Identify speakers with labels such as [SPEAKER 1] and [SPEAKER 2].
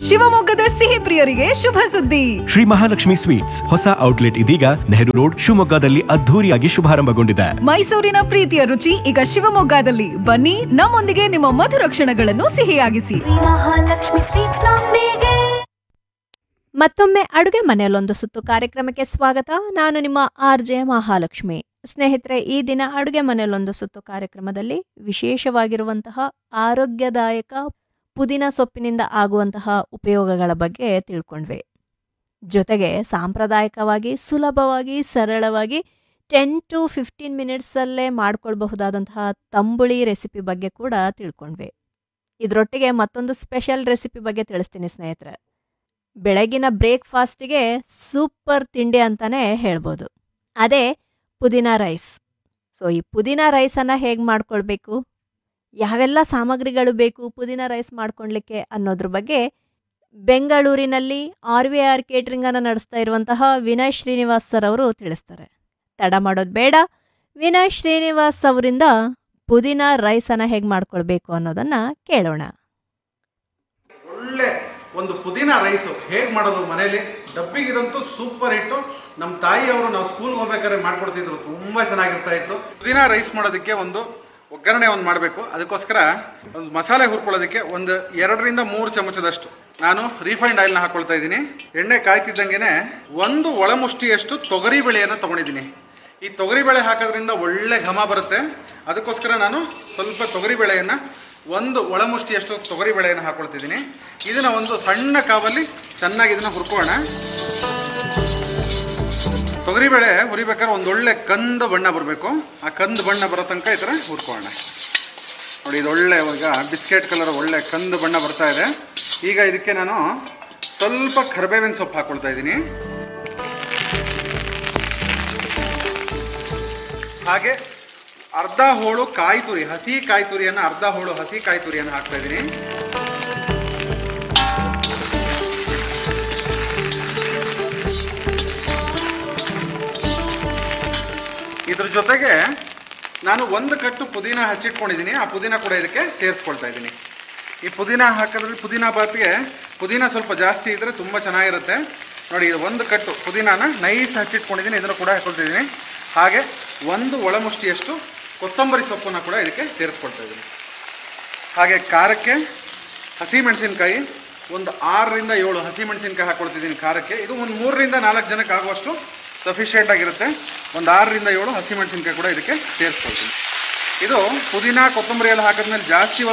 [SPEAKER 1] ಶಿವಮೊಗ್ಗದ ಸಿಹಿ ಪ್ರಿಯರಿಗೆ ಶುಭ ಸುದ್ದಿ
[SPEAKER 2] ಶ್ರೀ ಮಹಾಲಕ್ಷ್ಮಿ ಸ್ವೀಟ್ಸ್ ಹೊಸ ಔಟ್ಲೆಟ್ ಇದೀಗ ನೆಹರು ರೋಡ್ ಶಿವಮೊಗ್ಗದಲ್ಲಿ ಅದ್ಧೂರಿಯಾಗಿ ಶುಭಾರಂಭಗೊಂಡಿದೆ
[SPEAKER 1] ಮೈಸೂರಿನ ಪ್ರೀತಿಯ ರುಚಿ ಈಗ ಶಿವಮೊಗ್ಗದಲ್ಲಿ ಬನ್ನಿ ನಮ್ಮೊಂದಿಗೆ ನಿಮ್ಮ ಮಧುರ ಕ್ಷಣಗಳನ್ನು ಸಿಹಿಯಾಗಿಸಿ
[SPEAKER 3] ಶ್ರೀ ಮಹಾಲಕ್ಷ್ಮಿ ಸ್ವೀಟ್ಸ್ ನೊಂದಿಗೆ
[SPEAKER 4] ಮತ್ತೊಮ್ಮೆ ಅಡುಗೆ ಮನೆಯಲ್ಲೊಂದು ಸುತ್ತು ಕಾರ್ಯಕ್ರಮಕ್ಕೆ ಸ್ವಾಗತ ನಾನು ನಿಮ್ಮ ಆರ್ ಜೆ ಮಹಾಲಕ್ಷ್ಮಿ ಸ್ನೇಹಿತರೆ ಈ ದಿನ ಅಡುಗೆ ಮನೆಯಲ್ಲೊಂದು ಸುತ್ತು ಕಾರ್ಯಕ್ರಮದಲ್ಲಿ ವಿಶೇಷವಾಗಿರುವಂತಹ ಆರೋಗ್ಯದಾಯಕ ಪುದೀನ ಸೊಪ್ಪಿನಿಂದ ಆಗುವಂತಹ ಉಪಯೋಗಗಳ ಬಗ್ಗೆ ತಿಳ್ಕೊಂಡ್ವಿ ಜೊತೆಗೆ ಸಾಂಪ್ರದಾಯಿಕವಾಗಿ ಸುಲಭವಾಗಿ ಸರಳವಾಗಿ ಟೆನ್ ಟು ಫಿಫ್ಟೀನ್ ಮಿನಿಟ್ಸಲ್ಲೇ ಮಾಡ್ಕೊಳ್ಬಹುದಾದಂತಹ ತಂಬುಳಿ ರೆಸಿಪಿ ಬಗ್ಗೆ ಕೂಡ ತಿಳ್ಕೊಂಡ್ವಿ ಇದರೊಟ್ಟಿಗೆ ಮತ್ತೊಂದು ಸ್ಪೆಷಲ್ ರೆಸಿಪಿ ಬಗ್ಗೆ ತಿಳಿಸ್ತೀನಿ ಸ್ನೇಹಿತರೆ ಬೆಳಗಿನ ಬ್ರೇಕ್ಫಾಸ್ಟಿಗೆ ಸೂಪರ್ ತಿಂಡಿ ಅಂತಾನೆ ಹೇಳ್ಬೋದು ಅದೇ ಪುದೀನ ರೈಸ್ ಸೊ ಈ ಪುದೀನ ರೈಸನ್ನು ಹೇಗೆ ಮಾಡ್ಕೊಳ್ಬೇಕು ಯಾವೆಲ್ಲ ಸಾಮಗ್ರಿಗಳು ಬೇಕು ಪುದೀನ ರೈಸ್ ಮಾಡ್ಕೊಳ್ಲಿಕ್ಕೆ ಅನ್ನೋದ್ರ ಬಗ್ಗೆ ಬೆಂಗಳೂರಿನಲ್ಲಿ ಆರ್ ವಿ ಆರ್ ಕೇಟ್ರಿಂಗನ್ನು ನಡೆಸ್ತಾ ಇರುವಂತಹ ವಿನಯ್ ಶ್ರೀನಿವಾಸ್ ಸರ್ ಅವರು ತಿಳಿಸ್ತಾರೆ ತಡ ಮಾಡೋದು ಬೇಡ ವಿನಯ್ ಶ್ರೀನಿವಾಸ್ ಅವರಿಂದ ಪುದೀನ ರೈಸನ್ನು ಹೇಗೆ ಮಾಡ್ಕೊಳ್ಬೇಕು ಅನ್ನೋದನ್ನು ಕೇಳೋಣ
[SPEAKER 5] ಒಳ್ಳೆ ಒಂದು ಪುದೀನ ರೈಸು ಹೇಗೆ ಮಾಡೋದು ಮನೇಲಿ ಡಬ್ಬಿಗಿದಂತೂ ಸೂಪರ್ ಹಿಟ್ಟು ನಮ್ಮ ತಾಯಿಯವರು ನಾವು ಸ್ಕೂಲ್ಗೆ ಹೋಗ್ಬೇಕಾದ್ರೆ ಮಾಡ್ಕೊಡ್ತಿದ್ರು ತುಂಬ ಚೆನ್ನಾಗಿರ್ತಾ ಇತ್ತು ಪುದೀನ ರೈಸ್ ಮಾಡೋದಕ್ಕೆ ಒಂದು ಒಗ್ಗರಣೆ ಒಂದು ಮಾಡಬೇಕು ಅದಕ್ಕೋಸ್ಕರ ಒಂದು ಮಸಾಲೆ ಹುರ್ಕೊಳ್ಳೋದಕ್ಕೆ ಒಂದು ಎರಡರಿಂದ ಮೂರು ಚಮಚದಷ್ಟು ನಾನು ರಿಫೈನ್ಡ್ ಆಯಿಲ್ನ ಹಾಕೊಳ್ತಾ ಇದ್ದೀನಿ ಎಣ್ಣೆ ಕಾಯ್ತಿದ್ದಂಗೆ ಒಂದು ಒಳಮುಷ್ಟಿಯಷ್ಟು ತೊಗರಿ ಬೇಳೆಯನ್ನು ತೊಗೊಂಡಿದ್ದೀನಿ ಈ ತೊಗರಿಬೇಳೆ ಹಾಕೋದ್ರಿಂದ ಒಳ್ಳೆ ಘಮ ಬರುತ್ತೆ ಅದಕ್ಕೋಸ್ಕರ ನಾನು ಸ್ವಲ್ಪ ತೊಗರಿಬೇಳೆಯನ್ನು ಒಂದು ಒಳಮುಷ್ಟಿಯಷ್ಟು ತೊಗರಿಬೇಳೆಯನ್ನು ಹಾಕೊಳ್ತಿದ್ದೀನಿ ಇದನ್ನು ಒಂದು ಸಣ್ಣ ಕಾವಲ್ಲಿ ಚೆನ್ನಾಗಿ ಇದನ್ನು ಹುರ್ಕೋಣ ತೊಗರಿಬೇಳೆ ಹುರಿಬೇಕಾದ್ರೆ ಒಂದು ಒಳ್ಳೆ ಕಂದು ಬಣ್ಣ ಬರಬೇಕು ಆ ಕಂದು ಬಣ್ಣ ಬರೋ ತನಕ ಈ ಥರ ಹುರ್ಕೋಣ ನೋಡಿ ಇದು ಒಳ್ಳೆ ಇವಾಗ ಬಿಸ್ಕೆಟ್ ಕಲರ್ ಒಳ್ಳೆ ಕಂದು ಬಣ್ಣ ಬರ್ತಾ ಇದೆ ಈಗ ಇದಕ್ಕೆ ನಾನು ಸ್ವಲ್ಪ ಕರಿಬೇವಿನ ಸೊಪ್ಪು ಹಾಕೊಳ್ತಾ ಇದ್ದೀನಿ ಹಾಗೆ ಅರ್ಧ ಹೋಳು ಕಾಯಿ ತುರಿ ಹಸಿ ಕಾಯಿ ತುರಿಯನ್ನು ಅರ್ಧ ಹೋಳು ಹಸಿ ಕಾಯಿ ತುರಿಯನ್ನು ಹಾಕ್ತಾ ಇದ್ದೀನಿ ಇದ್ರ ಜೊತೆಗೆ ನಾನು ಒಂದು ಕಟ್ಟು ಪುದೀನ ಹಚ್ಚಿಟ್ಕೊಂಡಿದ್ದೀನಿ ಆ ಪುದೀನ ಕೂಡ ಇದಕ್ಕೆ ಸೇರಿಸ್ಕೊಳ್ತಾ ಇದ್ದೀನಿ ಈ ಪುದೀನ ಹಾಕಿದ್ರೆ ಪುದೀನ ಬಾತಿಗೆ ಪುದೀನ ಸ್ವಲ್ಪ ಜಾಸ್ತಿ ಇದ್ದರೆ ತುಂಬ ಚೆನ್ನಾಗಿರುತ್ತೆ ನೋಡಿ ಇದು ಒಂದು ಕಟ್ಟು ಪುದೀನಾನ ನೈಸ್ ಹಚ್ಚಿಟ್ಕೊಂಡಿದ್ದೀನಿ ಇದನ್ನು ಕೂಡ ಹಾಕೊಳ್ತಿದ್ದೀನಿ ಹಾಗೆ ಒಂದು ಒಳಮುಷ್ಟಿಯಷ್ಟು ಕೊತ್ತಂಬರಿ ಸೊಪ್ಪನ್ನು ಕೂಡ ಇದಕ್ಕೆ ಸೇರಿಸ್ಕೊಳ್ತಾ ಇದ್ದೀನಿ ಹಾಗೆ ಖಾರಕ್ಕೆ ಹಸಿಮೆಣಸಿನ್ಕಾಯಿ ಒಂದು ಆರರಿಂದ ಏಳು ಹಸಿಮೆಣಸಿನ್ಕಾಯಿ ಹಾಕ್ಕೊಳ್ತಿದ್ದೀನಿ ಖಾರಕ್ಕೆ ಇದು ಒಂದು ಮೂರರಿಂದ ನಾಲ್ಕು ಜನಕ್ಕೆ ಆಗುವಷ್ಟು ಸಫಿಷಿಯೆಂಟ್ ಆಗಿರುತ್ತೆ ಒಂದು ಆರರಿಂದ ಏಳು ಹಸಿಮೆಣಸಿನ್ಕಾಯಿ ಕೂಡ ಇದಕ್ಕೆ ಸೇರಿಸ್ಕೊಳ್ತೀನಿ ಇದು ಪುದೀನ ಕೊತ್ತಂಬರಿ ಎಲ್ಲ ಹಾಕಿದ್ಮೇಲೆ ಜಾಸ್ತಿ ಹೊತ್ತು